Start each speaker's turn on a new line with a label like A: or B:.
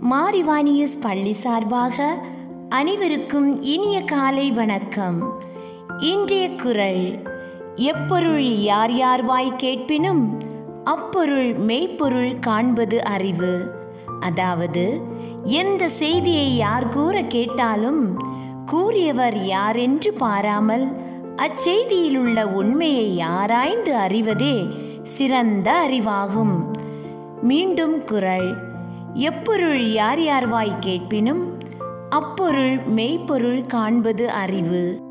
A: மாரிவானியஸ் பள்ளி சார்பாக அனைவருக்கும் இனிய காலை வணக்கம் இன்றைய குரல் எப்பொருள் யார் யார் வாய் கேட்பினும் அப்பொருள் மெய்ப்பொருள் காண்பது அறிவு அதாவது எந்த செய்தியை யார் கூற கேட்டாலும் கூறியவர் யாரென்று பாராமல் அச்செய்தியில் உள்ள உண்மையை ஆராய்ந்து அறிவதே சிறந்த அறிவாகும் மீண்டும் குரல் எப்பொருள் யார் யார் வாய் கேட்பினும் அப்பொருள் மெய்ப்பொருள் காண்பது அறிவு